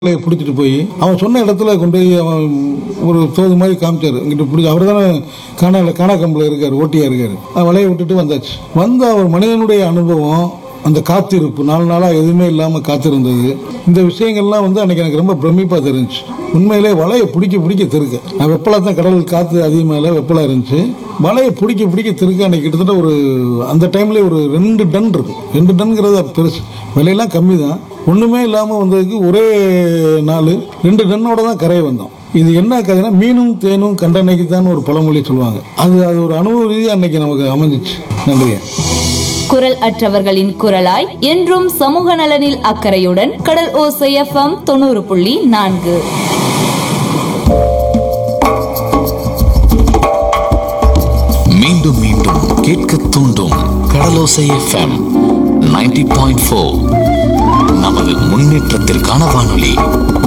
பிள்ளைய பிடிச்சிட்டு போய் அவன் சொன்ன இடத்துல கொண்டு போய் அவன் ஒரு தோது மாதிரி காமிச்சாரு இங்கிட்டு பிடிச்சி அவர் தானே காணால காணாக்கம்பில் இருக்காரு ஓட்டியா இருக்காரு அவன் வலையை விட்டுட்டு வந்தாச்சு வந்து அவர் மனிதனுடைய அனுபவம் அந்த காத்திருப்பு நாலு நாளாக எதுவுமே இல்லாமல் காத்திருந்தது இந்த விஷயங்கள்லாம் வந்து அன்னைக்கு எனக்கு ரொம்ப பிரமிப்பாக தெரிஞ்சுச்சு உண்மையிலே வலையை பிடிக்க பிடிக்க திருக்க நான் வெப்பலா தான் கடல் காற்று அதிகமாக இல்லை வெப்பலா இருந்துச்சு வலையை பிடிக்க பிடிக்க திருக்க அன்னைக்கு கிட்டத்தட்ட ஒரு அந்த டைம்லேயே ஒரு ரெண்டு டன் இருக்கு ரெண்டு டன்ங்கிறது அது பெருசு விலையெல்லாம் கம்மி தான் ஒன்றுமே இல்லாமல் வந்ததுக்கு ஒரே நாள் ரெண்டு டன்னோட தான் கரையை வந்தோம் இது என்ன கதைனா மீனும் தேனும் கண்டனைக்கு தான் ஒரு பழமொழி சொல்லுவாங்க அது அது ஒரு அனுபவ ரீதியாக அன்னைக்கு நமக்கு அமைஞ்சிச்சு நன்றிங்க குரல் அற்றவர்களின் குரலாய் என்றும் சமூக நலனில் அக்கறையுடன் கடல் ஓசை எஃப்எம் தொண்ணூறு புள்ளி நான்கு மீண்டும் மீண்டும் கேட்க தூண்டும் கடலோசை எஃப்எம் 90.4 பாயிண்ட் நமது முன்னேற்றத்திற்கான வானொலி